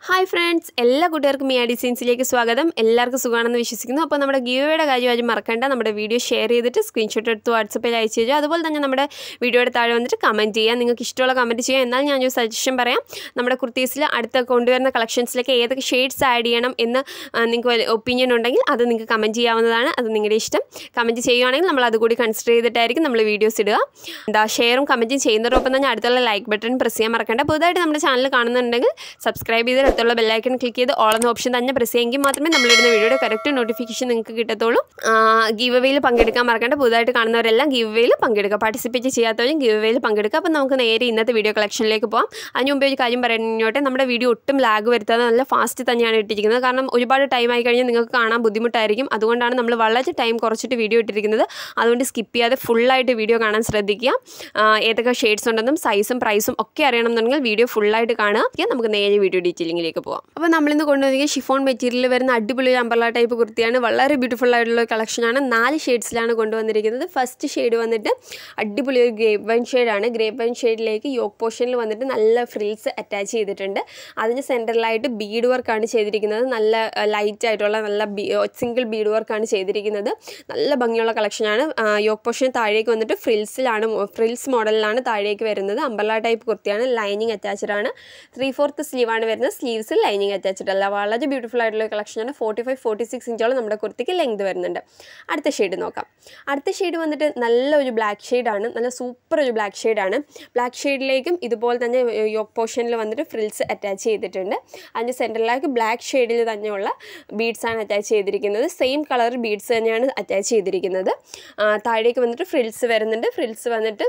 hi friends എല്ലാ കൂട്ടുകാർക്കും ഈ ഡിസൈൻസിലേക്ക് സ്വാഗതം എല്ലാവർക്കും സുഖമാണെന്ന് വിശ്വസിക്കുന്നു അപ്പോൾ നമ്മുടെ ഗീവയുടെ കാര്യം ആരും മറക്കണ്ട നമ്മുടെ വീഡിയോ ഷെയർ ചെയ്തിട്ട് സ്ക്രീൻഷോട്ട് എടുത്ത് വാട്സപ്പിൽ അയച്ചു തരിക അതുപോലെ തന്നെ നമ്മുടെ വീഡിയോയുടെ താഴെ വന്നിട്ട് കമൻറ്റ് ചെയ്യാം നിങ്ങൾക്ക് ഇഷ്ടമുള്ള കമൻറ്റ് ചെയ്യാം എന്നാൽ ഞാൻ ഒരു സജഷൻ പറയാം നമ്മുടെ കുർത്തീസിൽ അടുത്ത കൊണ്ടുവരുന്ന കളക്ഷൻസിലേക്ക് ഏതൊക്കെ ഷെയ്ഡ്സ് ആഡ് ചെയ്യണം എന്ന് ആ, നിങ്ങൾക്ക് ഒപ്പീനിയൻ ഉണ്ടെങ്കിൽ അത് നിങ്ങൾക്ക് കമൻറ്റ് ചെയ്യാവുന്നതാണ് അത് നിങ്ങളുടെ ഇഷ്ടം കമൻറ്റ് ചെയ്യുവാണെങ്കിൽ നമ്മൾ അതുകൂടി കൺസിഡർ ചെയ്തിട്ടായിരിക്കും നമ്മൾ വീഡിയോസ് ഇടുക എന്താ ഷെയറും കമൻറ്റും ചെയ്യുന്നതോടൊപ്പം തന്നെ അടുത്തുള്ള ലൈക്ക് ബട്ടൺ പ്രസ് ചെയ്യാൻ മറക്കണ്ട പുതുതായിട്ട് നമ്മുടെ ചാനൽ കാണുന്നുണ്ടെങ്കിൽ സബ്സ്ക്രൈബ് ചെയ്ത് അടുത്തുള്ള ബെല്ലൈക്കൺ ക്ലിക്ക് ചെയ്ത് ഓൾ എന്ന ഓപ്ഷൻ തന്നെ പ്രസ് ചെയ്യുമെങ്കിൽ മാത്രമേ നമ്മളിടുന്ന വീഡിയോയുടെ കറക്റ്റ് നോട്ടിഫിക്കേഷൻ നിങ്ങൾക്ക് കിട്ടത്തുള്ളൂ ഗീവ് വേയിൽ പങ്കെടുക്കാൻ മറക്കണ്ട പുതുതായിട്ട് കാണുന്നവരെല്ലാം ഗീവ് വേയിൽ പങ്കെടുക്കുക പാർട്ടിസിപ്പേറ്റ് ചെയ്യാത്തവരും ഗീവ് വേയിൽ പങ്കെടുക്കുക അപ്പോൾ നമുക്ക് നേരെ ഇന്നത്തെ വീഡിയോ കളക്ഷനിലേക്ക് പോകാം അതിന് മുമ്പേ ഒരു കാര്യം പറയുന്നോട്ടെ നമ്മുടെ വീഡിയോ ഒട്ടും ലാഗ് വരുത്താതെ നല്ല ഫാസ്റ്റ് തന്നെയാണ് ഇട്ടിരിക്കുന്നത് കാരണം ഒരുപാട് ടൈം ആയി കഴിഞ്ഞാൽ നിങ്ങൾക്ക് കാണാൻ ബുദ്ധിമുട്ടായിരിക്കും അതുകൊണ്ടാണ് നമ്മൾ വളരെ ടൈം കുറച്ചിട്ട് വീഡിയോ ഇട്ടിരിക്കുന്നത് അതുകൊണ്ട് സ്കിപ്പ് ചെയ്യാതെ ഫുള്ളായിട്ട് വീഡിയോ കാണാൻ ശ്രദ്ധിക്കുക ആ, ഏതൊക്കെ ഷെയ്ഡ്സ് ഉണ്ടെന്നും സൈസും പ്രൈസും ഒക്കെ അറിയണമെന്നുണ്ടെങ്കിൽ വീഡിയോ ഫുള്ളായിട്ട് കാണുക നമുക്ക് നേരെ വീഡിയോ ഡീറ്റെയിലിങ്ങിലേക്ക് പോകാം അപ്പോൾ നമ്മളിന്ന് കൊണ്ടുവന്നിരിക്കുന്ന ഷിഫോൺ മെറ്റീരിയൽ വരുന്ന അടിപൊളി ഒരു അമ്പർല ടൈപ്പ് കുർത്തിയാണ് വളരെ ബ്യൂട്ടിഫുൾ ആയിട്ടുള്ള കളക്ഷനാണ് നാല് ഷെയ്ഡ്സിലാണ് കൊണ്ടുവന്നിരിക്കുന്നത് ഫസ്റ്റ് ഷെയ്ഡ് വന്നിട്ട് അടിപൊളി ഒരു ഗ്രേപ്പ് വൈൻ ഷെയ്ഡാണ് ഗ്രേപ്പ് വൈൻ ഷെയ്ഡിലേക്ക് യോക്ക് പോർഷനിൽ വന്നിട്ട് നല്ല ഫ്രിൽസ് അറ്റാച്ച് ചെയ്തിട്ടുണ്ട് അതിന് സെൻറ്ററിലായിട്ട് ബീഡ് വർക്കാണ് ചെയ്തിരിക്കുന്നത് നല്ല ലൈറ്റ് ആയിട്ടുള്ള നല്ല സിംഗിൾ ബീഡ് വർക്കാണ് ചെയ്തിരിക്കുന്നത് നല്ല ഭംഗിയുള്ള കളക്ഷനാണ് യോക്ക് പോർഷൻ താഴേക്ക് വന്നിട്ട് ഫ്രിൽസിലാണ് ഫ്രിൽസ് മോഡലിലാണ് താഴേക്ക് വരുന്നത് അമ്പർല ടൈപ്പ് കുർത്തിയാണ് ലൈനിങ് അറ്റാച്ച്ഡ് ആണ് ത്രീ ഫോർത്ത് സ്ലീവാണ് വരുന്നത് സ്ലീവ്സിൽ ലൈനിങ് അറ്റാച്ച്ഡ് അല്ല വളരെ ബ്യൂട്ടിഫുൾ ആയിട്ടുള്ള കളക്ഷനാണ് ഫോർട്ടി ഫൈവ് ഫോർട്ടി സിക്സ് ഇഞ്ചോളം നമ്മുടെ കുർത്തിക്ക് ലെങ്ത് വരുന്നുണ്ട് അടുത്ത ഷെയ്ഡ് നോക്കാം അടുത്ത ഷെയ്ഡ് വന്നിട്ട് നല്ല ഒരു ബ്ലാക്ക് ഷെയ്ഡാണ് നല്ല സൂപ്പർ ഒരു ബ്ലാക്ക് ഷെയ്ഡാണ് ബ്ലാക്ക് ഷെയ്ഡിലേക്കും ഇതുപോലെ തന്നെ യോക്ക് പോർഷനിൽ വന്നിട്ട് ഫ്രിൽസ് അറ്റാച്ച് ചെയ്തിട്ടുണ്ട് അതിൻ്റെ സെൻറ്ററിലേക്ക് ബ്ലാക്ക് ഷെയ്ഡിൽ തന്നെയുള്ള ബീഡ്സ് ആണ് അറ്റാച്ച് ചെയ്തിരിക്കുന്നത് സെയിം കളർ ബീഡ്സ് തന്നെയാണ് അറ്റാച്ച് ചെയ്തിരിക്കുന്നത് ആ, താഴേക്ക് വന്നിട്ട് ഫ്രിൽസ് വരുന്നുണ്ട് ഫ്രിൽസ് വന്നിട്ട്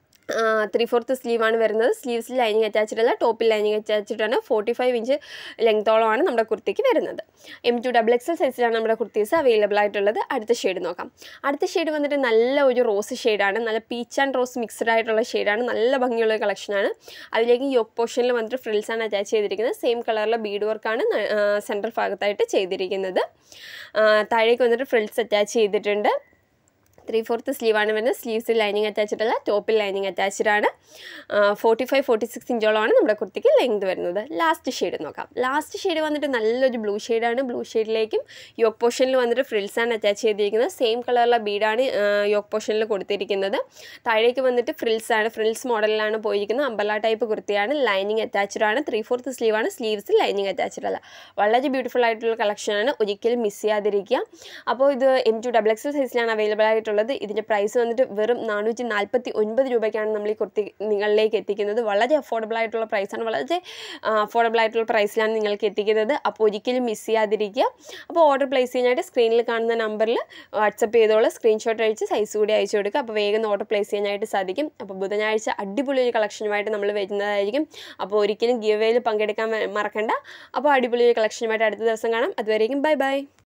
ത്രീ ഫോർത്ത് സ്ലീവാണ് വരുന്നത് സ്ലീവ്സിൽ ലൈനിങ് അറ്റാച്ച്ഡ് അല്ല ടോപ്പിൽ ലൈനിങ് അറ്റാച്ച്ഡ് ആണ് ഫോർട്ടി ഫൈവ് ഇഞ്ച് ലെങ്ത്തോളമാണ് നമ്മുടെ കുർത്തിക്ക് വരുന്നത് എം ടു ഡബിൾ എക്സൽ സൈസിലാണ് നമ്മുടെ കുർത്തീസ് അവൈലബിൾ ആയിട്ടുള്ളത് അടുത്ത ഷെയ്ഡ് നോക്കാം അടുത്ത ഷെയ്ഡ് വന്നിട്ട് നല്ല ഒരു റോസ് ഷെയ്ഡാണ് നല്ല പീച്ച് ആൻഡ് റോസ് മിക്സ്ഡ് ആയിട്ടുള്ള ഷെയ്ഡാണ് നല്ല ഭംഗിയുള്ള കളക്ഷനാണ് അതിലേക്ക് യോക്ക് പോർഷനിൽ വന്നിട്ട് ഫ്രിൽസ് ആണ് അറ്റാച്ച് ചെയ്തിരിക്കുന്നത് സെയിം കളറിലെ ബീഡ് വർക്കാണ് സെൻട്രൽ ഭാഗത്തായിട്ട് ചെയ്തിരിക്കുന്നത് ആ, താഴേക്ക് വന്നിട്ട് ഫ്രിൽസ് അറ്റാച്ച് ചെയ്തിട്ടുണ്ട് ത്രീ ഫോർത്ത് സ്ലീവാണ് വരുന്നത് സ്ലീവ്സിൽ ലൈനിങ് അറ്റാച്ച്ഡ് അല്ല ടോപ്പിൽ ലൈനിങ് അറ്റാച്ച്ഡ് ആണ് ഫോർട്ടി ഫൈവ് ഫോർട്ടി സിക്സ് ഇഞ്ചോളമാണ് നമ്മുടെ കുർത്തിക്ക് ലെങ്ത് വരുന്നത് ലാസ്റ്റ് ഷെയ്ഡ് നോക്കാം ലാസ്റ്റ് ഷെയ്ഡ് വന്നിട്ട് നല്ലൊരു ബ്ലൂ ഷെയ്ഡാണ് ബ്ലൂ ഷെയ്ഡിലേക്കും യോക്ക് പോർഷനിൽ വന്നിട്ട് ഫ്രിൽസ് ആണ് അറ്റാച്ച് ചെയ്തിരിക്കുന്നത് സെയിം കളറുള്ള ബീഡാണ് യോക്ക് പോർഷനിൽ കൊടുത്തിരിക്കുന്നത് താഴേക്ക് വന്നിട്ട് ഫ്രിൽസ് ആണ് ഫ്രിൽസ് മോഡലിലാണ് പോയിരിക്കുന്നത് അമ്പല ടൈപ്പ് കുർത്തിയാണ് ലൈനിങ് അറ്റാച്ച്ഡ് ആണ് ത്രീ ഫോർത്ത് സ്ലീവാണ് സ്ലീവ്സിൽ ലൈനിങ് അറ്റാച്ച്ഡ് അല്ല വളരെ ബ്യൂട്ടിഫുൾ ആയിട്ടുള്ള കളക്ഷനാണ് ഒരിക്കലും മിസ് ചെയ്യാതിരിക്കുക അപ്പോൾ ഇത് എം ടു ഡബിൾ എക്സൽ സൈസിലാണ് അവൈലബിൾ ആയിട്ടുള്ളത് ഇതിൻ്റെ പ്രൈസ് വന്നിട്ട് വെറും നാനൂറ്റി നാൽപ്പത്തി ഒൻപത് രൂപയ്ക്കാണ് നമ്മൾ ഈ കുർത്തി നിങ്ങളിലേക്ക് എത്തിക്കുന്നത് വളരെ അഫോർഡബിൾ ആയിട്ടുള്ള പ്രൈസാണ് വളരെ അഫോർഡബിൾ ആയിട്ടുള്ള പ്രൈസിലാണ് നിങ്ങൾക്ക് എത്തിക്കുന്നത് അപ്പോൾ ഒരിക്കലും മിസ് ചെയ്യാതിരിക്കുക അപ്പോൾ ഓർഡർ പ്ലേസ് ചെയ്യാനായിട്ട് സ്ക്രീനിൽ കാണുന്ന നമ്പറിൽ വാട്സപ്പ് ചെയ്തോളൂ സ്ക്രീൻഷോട്ട് അയച്ച് സൈസ് കൂടി അയച്ചു കൊടുക്കുക അപ്പോൾ വേഗം ഓർഡർ പ്ലേസ് ചെയ്യാനായിട്ട് സാധിക്കും അപ്പോൾ ബുധനാഴ്ച അടിപൊളി ഒരു കളക്ഷനുമായിട്ട് നമ്മൾ വരുന്നതായിരിക്കും അപ്പോൾ ഒരിക്കലും ഗിവേയിൽ പങ്കെടുക്കാൻ മറക്കണ്ട അപ്പോൾ അടിപൊളി ഒരു കളക്ഷനുമായിട്ട് അടുത്ത ദിവസം കാണാം അതുവരേക്കും ബൈ ബൈ